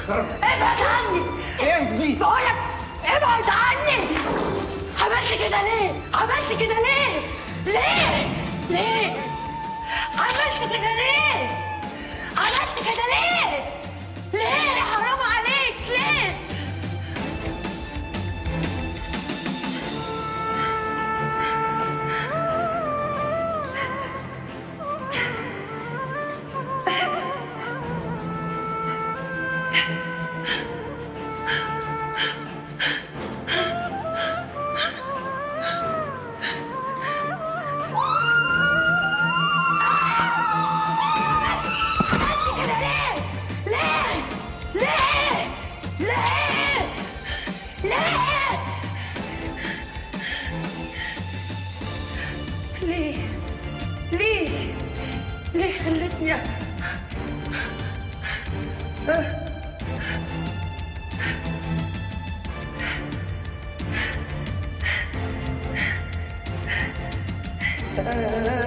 ابعد عني اهدي بقولك ابعد عني عملت كده ليه؟ عملت كده ليه؟ ليه؟ ليه؟ عملت كده ليه؟ عملت كده ليه؟ ليه؟ حرام عليك ليه؟ عملت كده ليه؟ ليه؟ ليه؟ ليه؟ ليه؟ ليه؟ ليه؟ ليه خلتني أ-